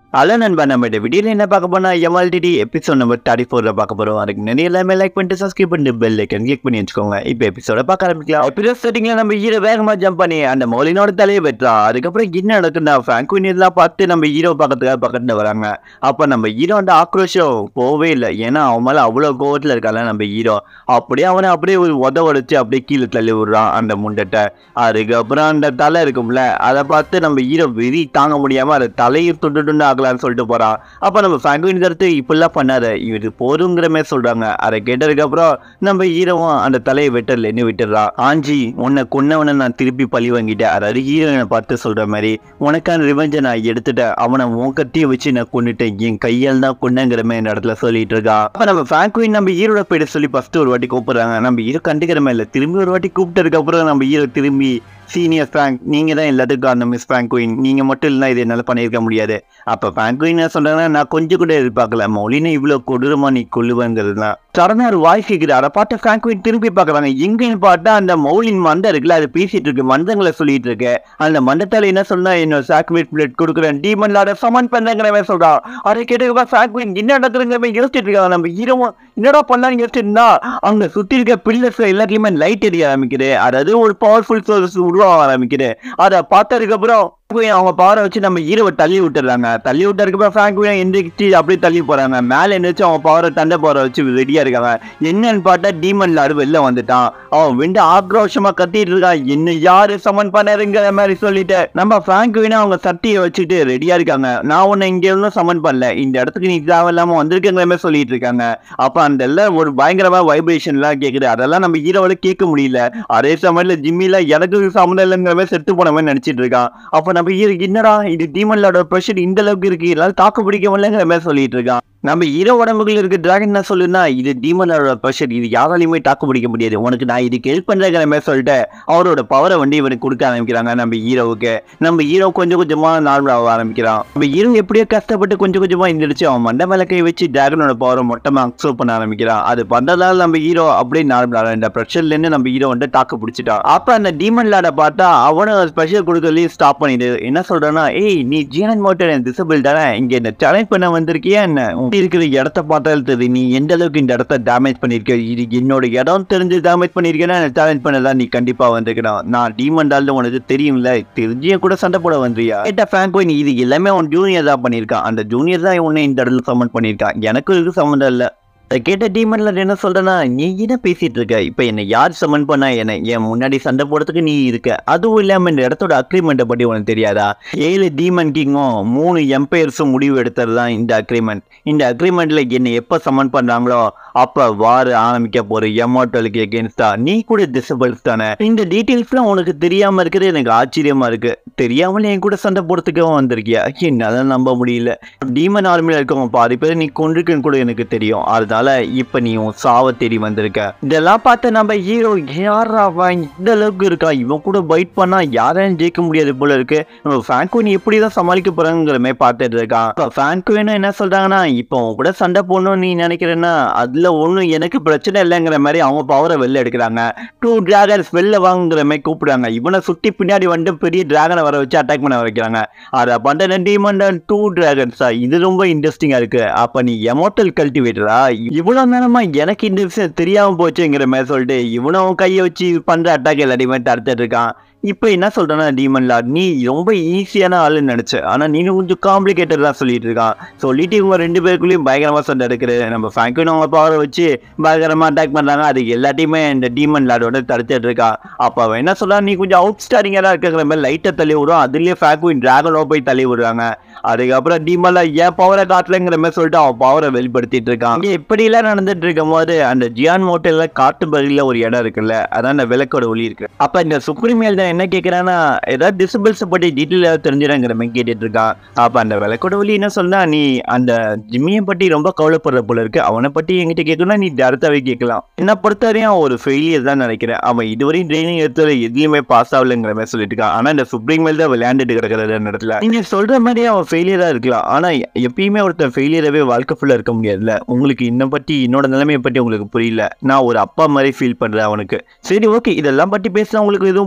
hello நண்பா நம்ம இந்த வீடியோல என்ன பார்க்க போனா எம்எல்டிடி எபிசோட் நம்பர் தேர்ட்டி ஃபோர்ல பார்க்க போறோம் அதுக்கு நிறைய எல்லாமே லைக் பண்ணிட்டு சப்ஸ்கிரைப் பண்ணிட்டு பெல் ஐக்கன் கிளிக் பண்ணி வச்சுக்கோங்க இப்போ எபிசோட பார்க்க ஆரம்பிக்கலாம் எபிசோட் செட்டிங்ல நம்ம ஹீரோ வேகமா ஜம்ப் பண்ணி அந்த மௌலினோட தலையை வெட்டுறா அதுக்கப்புறம் என்ன நடக்குன்னா ஃப்ராங்க்வின் இதெல்லாம் பார்த்து நம்ம ஹீரோ பக்கத்துக்காக பக்கத்துல வராங்க அப்ப நம்ம ஹீரோ அந்த ஆக்ரோஷம் போவே இல்லை ஏன்னா அவன் மேல அவ்வளவு கோவத்துல இருக்கால நம்ம ஹீரோ அப்படியே அவனை அப்படியே ஒரு உத உடைச்சு அப்படியே கீழே தள்ளி விடுறான் அந்த முண்டத்தை அதுக்கப்புறம் அந்த தலை இருக்கும்ல அதை பார்த்து நம்ம ஹீரோ வெறி தாங்க முடியாம அதை தலையை துண்டு துண்டு ஆகலாம்னு சொல்லிட்டு போறான் அப்ப நம்ம ஃபேங்குவின் கருத்து இப்படிலாம் பண்ணாத இது போருங்கிற மாதிரி சொல்றாங்க அதை கேட்டதுக்கு அப்புறம் நம்ம ஹீரோவும் அந்த தலையை வெட்டல என்ன விட்டுறான் ஆஞ்சி உன்னை கொன்னவனை நான் திருப்பி பழி வாங்கிட்டேன் அதாவது ஹீரோயினை பார்த்து சொல்ற மாதிரி உனக்கான ரிவெஞ்சை நான் எடுத்துட்டேன் அவனை உன் கத்தியை வச்சு நான் கொன்னுட்டேன் என் கையால் தான் கொன்னங்கிற மாதிரி இந்த இடத்துல சொல்லிட்டு இருக்கான் அப்ப நம்ம ஃபேங்குவின் நம்ம ஹீரோட போயிட்டு சொல்லி ஃபர்ஸ்ட் ஒரு வாட்டி கூப்பிடுறாங்க நம்ம ஹீரோ கண்டுக்கிற மாதிரி இல்லை திரும்பி ஒரு வாட்டி கூப்பிட்டதுக்கு அப்புறம் நம்ம ஹீரோ திரும்பி சீனியர் ஃப்ராங்க் நீங்கள் தான் எல்லாத்துக்கும் அந்த மிஸ் ஃப்ராங்க்வின் நீங்கள் மட்டும் இல்லைனா இது என்னால் பண்ணியிருக்க முடியாது அப்போ ஃப்ராங்க்வின் என்ன சொல்கிறாங்கன்னா நான் கொஞ்சம் கூட எதிர்பார்க்கல மௌலினை இவ்வளோ கொடூரமாக நீ கொல்லுவேங்கிறது தான் சரணார் வாய் கேட்குது அதை பார்த்து ஃப்ராங்க்வின் திரும்பி பார்க்குறாங்க எங்கேன்னு பார்த்தா அந்த மௌலின் மண்டை இருக்குல்ல அது பேசிட்டு இருக்கு மந்தங்களை சொல்லிட்டு இருக்கு அந்த மண்டத்தால் என்ன சொன்னா என்னோட சாக்ரிஃபைட் பிளேட் கொடுக்குறேன் டீமன் லாட சமன் பண்ணுங்கிற மாதிரி சொல்றான் அதை கேட்டு ஃப்ராங்க்வின் என்ன நடக்குதுங்கிற மாதிரி யோசிச்சுட்டு இருக்காங்க நம்ம ஹீரோவும் என்னடா பண்ணலான்னு யோசிச்சுட்டு இருந்தா அங்க சுத்தி இருக்க பில்லர்ஸ் எல்லாத்துலயுமே லைட் எரிய ஆரம்பிக்குது அதாவது ஒரு பவர்ஃபுல் சோர்ஸ் உருவாக ஆரம்பிக்குது அதை பார்த்ததுக்கு அப்புறம் போய் அவங்க பவரை வச்சு நம்ம ஹீரோவை தள்ளி விட்டுறாங்க தள்ளி விட்டதுக்கு அப்புறம் ஃப்ராங்க் எந்திரிச்சு அப்படியே தள்ளி போறாங்க மேலே எந்திரிச்சு அவங்க பவரை தண்டை பவரை வச்சு ரெடியா இருக்காங்க என்னன்னு பார்த்தா டீமன் லாடு வெளில வந்துட்டான் அவன் விண்டு ஆக்ரோஷமா கத்திட்டு இருக்கான் என்ன யாரு சமன் பண்ணாருங்கிற மாதிரி சொல்லிட்டு நம்ம ஃப்ராங்க் அவங்க சட்டியை வச்சுட்டு ரெடியா இருக்காங்க நான் உன்னை இங்க இருந்தும் சமன் பண்ணல இந்த இடத்துக்கு நீ தேவையில்லாம வந்திருக்கிற மாதிரி சொல்லிட்டு இருக்காங்க அப்ப அந்த எல்லாம் ஒரு பயங்கரமா வைப்ரேஷன்லாம் கேக்குது அதெல்லாம் நம்ம ஹீரோவால கேட்க முடியல அதே சமயத்துல ஜிம்மில எனக்கு சம்மந்தம் இல்லைங்கிற மாதிரி செத்து போன மாதிரி நினைச்சிட்டு இருக்கான் அப்ப நம்ம ஹீரோ என்னடா இது டீமன்லோட ப்ரெஷர் இந்த அளவுக்கு இருக்கு இதெல்லாம் தாக்கு பிடிக்க முடியலங்கிற மாதிரி சொல்லிட்டு இருக்கான் நம்ம ஹீரோ உடம்புக்குள்ள இருக்க டிராகன் என்ன சொல்லுன்னா இது டீமனோட ப்ரெஷர் இது யாராலையுமே தாக்கு பிடிக்க முடியாது உனக்கு நான் இதுக்கு ஹெல்ப் பண்றேங்கிற மாதிரி சொல்லிட்டு அவரோட பவரை வந்து இவனுக்கு கொடுக்க ஆரம்பிக்கிறாங்க நம்ம ஹீரோவுக்கு நம்ம ஹீரோ கொஞ்சம் கொஞ்சமா நார்மல் ஆக ஆரம்பிக்கிறான் நம்ம ஹீரோ எப்படியோ கஷ்டப்பட்டு கொஞ்சம் கொஞ்சமா எந்திரிச்சு அவன் மண்டை மேல கை வச்சு டிராகனோட பவரை மொத்தமா அக்செப்ட் பண்ண ஆரம்பிக்கிறான் அது பண்றதால நம்ம ஹீரோ அப்படியே நார்மல் ஆகும் இந்த ப்ரெஷர்ல இருந்து நம்ம ஹீரோ வந்து தாக்கு பிடிச்சிட்டான் அப்ப அந்த டீமன் லாட பார்த்தா அவனும் ஸ்பெஷல் கொடுக்கறதையும் ஸ்டாப் பண்ணிடு என்ன சொல்றான்னா ஏய் நீ ஜீனன் மோட்டர் டிசபிள் தானே இங்க என்ன சேலஞ்ச் பண்ண வந்திருக்கியா என்ன உன் இருக்கிற இடத்த பார்த்தாலும் தெரியுது நீ எந்த அளவுக்கு இந்த இடத்த டேமேஜ் பண்ணிருக்க இது என்னோட இடம் தெரிஞ்சு டேமேஜ் பண்ணிருக்கேன்னா சேலஞ்ச் பண்ணதான் நீ கண்டிப்பா வந்திருக்கணும் நான் டீமன் டால் உனக்கு தெரியும்ல தெரிஞ்சே கூட சண்டை போட வந்தியா கேட்ட ஃப்ராங்கோ நீ இது எல்லாமே உன் ஜூனியர் தான் பண்ணியிருக்கான் அந்த ஜூனியர் தான் உன்னை இந்த இடத்துல சம்மன் பண்ணியிருக்கான் எனக்கு இதுக்கு சம்மந்தம் இல்லை அதை கேட்ட டீமன்ல என்ன சொல்றேன்னா நீ என்ன பேசிட்டு இருக்க இப்போ என்னை யார் சமன் பண்ணா என்ன என் முன்னாடி சண்டை போடுறதுக்கு நீ இருக்க அதுவும் இல்லாம இந்த இடத்தோட அக்ரிமெண்ட்டை பத்தி உனக்கு தெரியாதா ஏழு டீமன் கிங்கும் மூணு எம்பையர்ஸும் முடிவு எடுத்தது தான் இந்த அக்ரிமெண்ட் இந்த அக்ரிமெண்ட்ல என்னை எப்போ சமன் பண்றாங்களோ அப்ப வார் ஆரம்பிக்க போற எமோட்டலுக்கு எகேன்ஸ்டா நீ கூட டிசபிள்ஸ் தானே இந்த டீட்டெயில்ஸ்லாம் உனக்கு தெரியாம இருக்கிறது எனக்கு ஆச்சரியமா இருக்கு தெரியாமல் என் கூட சண்டை போடுறதுக்கும் வந்திருக்கியா என்னால நம்ப முடியல டீமன் ஆர்மியில் இருக்கவங்க பாதி பேர் நீ கொண்டிருக்குன்னு கூட எனக்கு தெரியும் அதனால இப்ப நீ உன் சாவ தேடி வந்திருக்க இதெல்லாம் பார்த்து நம்ம ஹீரோ யாரா அவன் இந்த அளவுக்கு இருக்கா இவன் கூட பைட் பண்ணா யாரையும் ஜெயிக்க முடியாது போல இருக்கு நம்ம ஃபேன்குவின் எப்படி தான் சமாளிக்க போறாங்கிற மாதிரி பார்த்துட்டு இருக்கான் இப்போ ஃபேன்குவின் என்ன சொல்றாங்கன்னா இப்போ உன் கூட சண்டை போடணும்னு நீ நினைக்கிறேன்னா அதுல ஒன்றும் எனக்கு பிரச்சனை இல்லைங்கிற மாதிரி அவங்க பவரை வெளில எடுக்கிறாங்க டூ டிராகன்ஸ் வெளில வாங்குற மாதிரி கூப்பிடுறாங்க இவனை சுட்டி பின்னாடி வந்து பெரிய டிராகனை வர வச்சு அட்டாக் பண்ண வைக்கிறாங்க அதை பண்ற டீமண்டன் டூ டிராகன்ஸா இது ரொம்ப இன்ட்ரெஸ்டிங்கா இருக்கு அப்ப நீ எமோட்டல் கல்டிவேட்டரா இவ்வளவு நேரமா எனக்கு இந்த விஷயம் தெரியாம போச்சுங்கிற மாதிரி சொல்லிட்டு இவனும் கையை வச்சு பண்ற அட்டாக் எல்லாத்தையுமே தடுத்துட்டு இருக்கான் இப்போ என்ன சொல்றேன்னா டீமன் லார்ட் நீ ரொம்ப ஈஸியான ஆளுன்னு நினைச்ச ஆனா நீ கொஞ்சம் காம்ப்ளிகேட்டட் தான் சொல்லிட்டு இருக்கான் சொல்லிட்டு இவங்க ரெண்டு பேருக்குள்ளேயும் பயங்கரமா சண்டை இருக்குது நம்ம ஃபேங்கின் அவங்க பவரை வச்சு பயங்கரமா அட்டாக் பண்றாங்க அது எல்லாத்தையுமே இந்த டீமன் லார்டோட தடுத்துட்டு இருக்கான் அப்போ அவன் என்ன சொல்றா நீ கொஞ்சம் அவுட் ஸ்டாரிங்கா இருக்கிற மாதிரி லைட்டை தள்ளி விடும் அதுலயே ஃபேங்குவின் டிராகனோ போய் தள்ளி விடுறாங்க அதுக்கப்புறம் டீமன்ல ஏன் பவரை காட்டலங்கிற மாதிரி சொல்லிட்டு அவன் பவரை வெளிப்படுத்திட்டு இருக்கான் இங்க இப்படிலாம் நடந்துட்டு இருக்கும் போது அந்த ஜியான் மோட்டல்ல காட்டு பகுதியில் ஒரு இடம் இருக்குல்ல அதான் அந்த விளக்கோட ஒளி இருக்கு அப்ப இந்த சுப்ரீமியல் தான் என்ன கேட்கிறான்னா ஏதாவது டிசபிள்ஸ் பத்தி டீட்டெயில் ஏதாவது தெரிஞ்சிடங்கிற மாதிரி கேட்டுட்டு இருக்கான் அப்ப அந்த விளக்கோட ஒளி என்ன சொன்னா நீ அந்த ஜிம்மியை பத்தி ரொம்ப கவலைப்படுற போல இருக்கு அவனை பத்தி என்கிட்ட கேட்கணும்னா நீ டேரக்டாவே கேட்கலாம் என்ன பொறுத்தவரையும் அவன் ஒரு ஃபெயிலியர் தான் நினைக்கிறேன் அவன் இதுவரையும் ட்ரைனிங் எடுத்தது எதுலையுமே பாஸ் ஆகலைங்கிற மாதிரி சொல்லிட்டு இருக்கான் ஆனா இந்த சுப்ரீமியல் தான் விளையாண்டுட்டு கிடக்கிறது அந்த இடத்துல நீங்க சொல்ற மாதிரி அவன் ஃபெயிலியரா இருக்கலாம் ஆனா எப்பயுமே ஒருத்தன் ஃபெயிலியரவே வாழ்க்கை ஃபுல்லா இருக்க முடியாதுல்ல உங்களுக்கு இன்னை பத்தி என்னோட நிலைமையை பத்தி உங்களுக்கு புரியல நான் ஒரு அப்பா மாதிரி ஃபீல் பண்றேன் அவனுக்கு சரி ஓகே இதெல்லாம் பத்தி பேசினா உங்களுக்கு எதுவும் புரியாது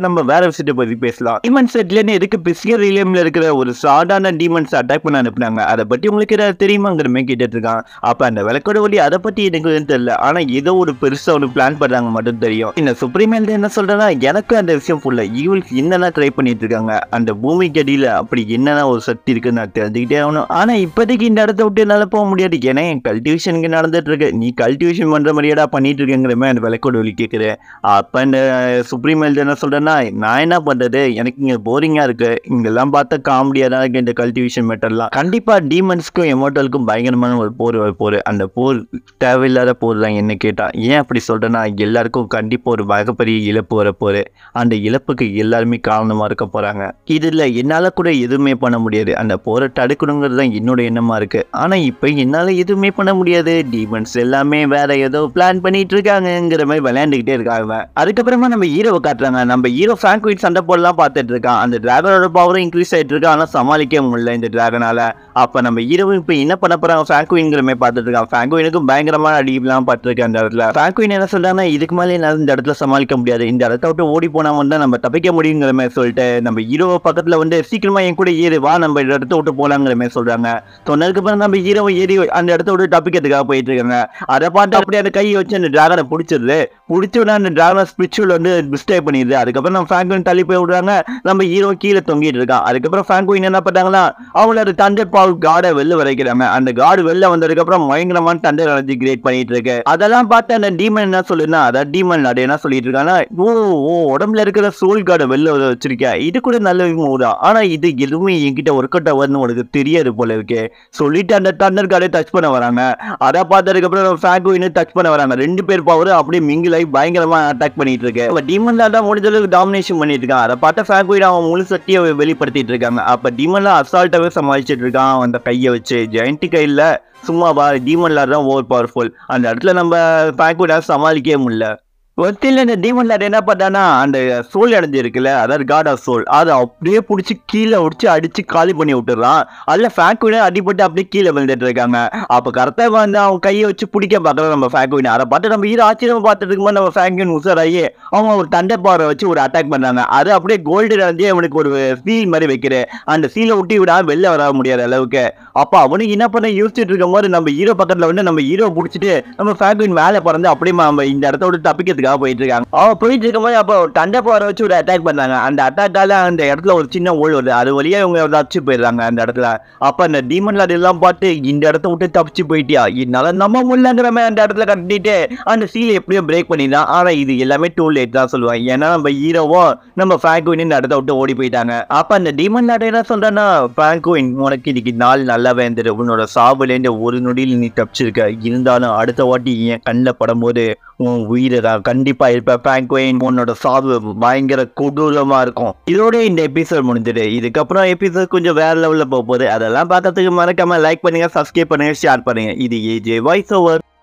நம்ம வேற விஷயத்தை பத்தி பேசலாம் டீமன் செட்ல எதுக்கு பிசிக்கல் ரிலியம்ல இருக்கிற ஒரு சாதாரண டீமன்ஸ் அட்டாக் பண்ண அனுப்புனாங்க அதை பத்தி உங்களுக்கு ஏதாவது தெரியுமாங்கிற மாதிரி கேட்டுட்டு இருக்கான் அப்ப அந்த விளக்கோட வழி அதை பத்தி எனக்கு எதுவும் தெரியல ஆனா ஏதோ ஒரு பெருசா ஒரு பிளான் பண்றாங்க மட்டும் தெரியும் இந்த சுப்ரீமேல் என்ன சொல்றேன்னா எனக்கு அந்த விஷயம் ஃபுல்ல ஈவில்ஸ் என்னெல்லாம் ட்ரை பண்ணிட்டு இருக்காங்க அந்த பூமிக்கு அடியில அப்படி என்னென்ன ஒரு சக்தி இருக்குன்னு நான் தெரிஞ்சுக்கிட்டே ஆகணும் ஆனா இப்போதைக்கு இந்த இடத்த விட்டு என்னால போக முடியாது ஏன்னா என் கல்டிவேஷனுக்கு நடந்துட்டு இருக்கு நீ கல்டிவேஷன் பண்ற மாதிரியாடா பண்ணிட்டு இருக்கேங்கிற மாதிரி அந்த விளக்கோட வழி கேட்குறேன் அப்ப இந்த சுப்ரீமேல் என்ன சொல்றேன்னா நான் என்ன பண்றது எனக்கு இங்க போரிங்கா இருக்கு இங்கெல்லாம் பார்த்தா காமெடியா தான் இருக்கு இந்த கல்டிவேஷன் மெட்டர்லாம் கண்டிப்பா டீமன்ஸ்க்கும் எமோட்டலுக்கும் பயங்கரமான ஒரு போர் வர போர் அந்த போர் தேவையில்லாத போர் தான் என்ன கேட்டா ஏன் அப்படி சொல்றேன்னா எல்லாருக்கும் கண்டிப்பா ஒரு மிகப்பெரிய இழப்பு வர போரு அந்த இழப்புக்கு எல்லாருமே காரணமா இருக்க போறாங்க இதுல என்னால கூட எதுவுமே பண்ண முடியாது அந்த போரை தடுக்கணுங்கிறது தான் என்னோட எண்ணமா இருக்கு ஆனா இப்ப என்னால எதுவுமே பண்ண முடியாது டீமன்ஸ் எல்லாமே வேற ஏதோ பிளான் பண்ணிட்டு இருக்காங்கங்கிற மாதிரி விளையாண்டுக்கிட்டே இருக்காங்க அதுக்கப்புறமா நம்ம ஹீரோவை காட்டுறாங்க நம்ம ஹீரோ ஃப்ராங்க்விட் சண்டை போடலாம் பார்த்துட்டு இருக்கான் அந்த டிராகனோட பவரும் இன்க்ரீஸ் ஆயிட்டு இருக்கு ஆனா சமாளிக்க முடியல இந்த டிராகனால அப்ப நம்ம ஹீரோ இப்ப என்ன பண்ண போறாங்க ஃப்ராங்க்வின்ங்கிற மாதிரி பார்த்துட்டு இருக்கான் ஃப்ராங்க்வினுக்கும் பயங்கரமான அடிலாம் பார்த்துருக்கு அந்த இடத்துல ஃப்ராங்க்வின் என்ன சொல்றாங்கன்னா இதுக்கு மேலே என்னால இந்த இடத்துல சமாளிக்க முடியாது இந்த இடத்த விட்டு ஓடி போனா வந்து நம்ம தப்பிக்க முடியுங்கிற மாதிரி சொல்லிட்டு நம்ம ஹீரோ பக்கத்துல வந்து சீக்கிரமா என் கூட ஏறு வா நம்ம இந்த இடத்த விட்டு போலாங்கிற மாதிரி சொல்றாங்க சொன்னதுக்கு அப்புறம் நம்ம ஹீரோவை ஏறி அந்த இடத்த விட்டு தப்பிக்கிறதுக்காக போயிட்டு இருக்காங்க அதை பார்த்து அப்படியே அந்த கையை வச்சு அந்த டிராகனை பிடிச்சிருது பிடிச்ச உடனே அந்த டிராகன் ஸ்பிரிச்சுவல் வந்து டிஸ்டர்ப் பண்ணிடுது அதுக்கப்புறம் நம்ம ஃப்ராங்க்வின் தள்ளி போய் விடுறாங்க நம்ம ஹீரோ கீழே தொங்கிட்டு இருக்கான் அதுக்கப்புறம் ஃப்ராங்க்வின் என்ன பண்ணாங்களா அவங்களோட தண்டர் பால் காடை வெளில வரைக்கிறாங்க அந்த காடு வெளில வந்ததுக்கப்புறம் பயங்கரமான தண்டர் எனர்ஜி கிரியேட் பண்ணிட்டு இருக்கு அதெல்லாம் பார்த்து அந்த டீமன் என்ன சொல்லுன்னா அதான் டீமன் அது என்ன சொல்லிட்டு இருக்காங்கன்னா ஓ ஓ உடம்புல இருக்கிற சோல் காடை வெளில வர வச்சிருக்க இது கூட நல்ல தான் ஆனா இது எதுவுமே என்கிட்ட ஒர்க் அவுட் ஆகுதுன்னு உனக்கு தெரியாது போல இருக்கு சொல்லிட்டு அந்த தண்டர் காடை டச் பண்ண வராங்க அதை பார்த்ததுக்கப்புறம் ஃப்ராங்க்வின் டச் பண்ண வராங்க ரெண்டு பேர் பவர் அப்படியே மிங்கில் ஆகி பயங்கரமா அட்டாக் பண்ணிட்டு இருக்கு அப்ப டீமன்ல தான் முடிஞ்ச அளவுக்கு டாமினேஷன் பண்ணிட்டு இருக்கான் அதை பார்த்த ஃப்ராங்க்வின் அவன் முழு சக்தியை வெளிப்படுத்திட்டு இருக்காங்க அப்ப டீமன்ல அசால்ட்டாவே சமாளிச்சிட்டு இருக்கான் அந்த கையை வச்சு ஜெயண்டி கையில சும்மா பா டீமன் லார் தான் ஓவர் பவர்ஃபுல் அந்த இடத்துல நம்ம ஃப்ராங்க்வின் சமாளிக்கவே முடியல ஒருத்தில இந்த டீமன் லார்ட் என்ன பண்ணானா அந்த சோல் அடைஞ்சு இருக்குல்ல அதாவது காட் ஆஃப் சோல் அதை அப்படியே பிடிச்சி கீழே உடிச்சு அடிச்சு காலி பண்ணி விட்டுறான் அதில் ஃபேக்வினை அடிபட்டு அப்படியே கீழே விழுந்துட்டு இருக்காங்க அப்போ கரெக்டாக வந்து அவன் கையை வச்சு பிடிக்க பார்க்குறோம் நம்ம ஃபேக்வின் அதை பார்த்து நம்ம ஹீரோ ஆச்சரியமா பார்த்துட்டு இருக்கும்போது நம்ம ஃபேக்வின் உசாராகி அவங்க ஒரு தண்டை பாறை வச்சு ஒரு அட்டாக் பண்ணாங்க அது அப்படியே கோல்டு அடைஞ்சு அவனுக்கு ஒரு சீல் மாதிரி வைக்கிற அந்த சீலை விட்டு விடா வெளில வர முடியாத அளவுக்கு அப்போ அவனுக்கு என்ன பண்ண யோசிச்சுட்டு இருக்கும் போது நம்ம ஹீரோ பக்கத்தில் வந்து நம்ம ஹீரோ பிடிச்சிட்டு நம்ம ஃபேக்வின் மேலே பறந்து அப்படியே நம்ம இந்த இடத்த விட்டு தப்பிக்கிறதுக்காக போயிட்டு இருக்காங்க அவன் போயிட்டு இருக்கும்போது அப்போ தண்டை பாறை வச்சு ஒரு அட்டாக் பண்ணாங்க அந்த அட்டாக்கால அந்த இடத்துல ஒரு சின்ன ஓல் வருது அது வழியா இவங்க தப்பிச்சு போயிடுறாங்க அந்த இடத்துல அப்ப அந்த டீமன் லார்ட் எல்லாம் பார்த்து இந்த இடத்த விட்டு தப்பிச்சு போயிட்டியா என்னால நம்ம முடியலங்கிற மாதிரி அந்த இடத்துல கட்டிட்டு அந்த சீலை எப்படியோ பிரேக் பண்ணிடலாம் ஆனா இது எல்லாமே டூ லேட் தான் சொல்லுவாங்க ஏன்னா நம்ம ஹீரோவும் நம்ம ஃப்ராங்கோயின் இந்த இடத்த விட்டு ஓடி போயிட்டாங்க அப்ப அந்த டீமன் லார்ட் என்ன சொல்றேன்னா ஃப்ராங்கோயின் உனக்கு இன்னைக்கு நாள் நல்லாவே இருந்தது உன்னோட சாவுலேருந்து ஒரு நொடியில் நீ தப்பிச்சிருக்க இருந்தாலும் அடுத்த வாட்டி என் கண்ணில் படும்போது உன் உயிரை தான் கண்டிப்பா இருப்ப ஃப்ராங்கோயின் உன்னோட சாவு பயங்கர கொடூரமா இருக்கும் இதோட இந்த எபிசோட் முடிஞ்சது இதுக்கப்புறம் எபிசோட் கொஞ்சம் வேற லெவல்ல போக போகுது அதெல்லாம் பார்க்கறதுக்கு மறக்காம லைக் பண்ணுங்க சப்ஸ்கிரைப் பண்ணுங்க ஷேர் பண்ணுங்க இது ஏஜே வாய்ஸ் ஓவர்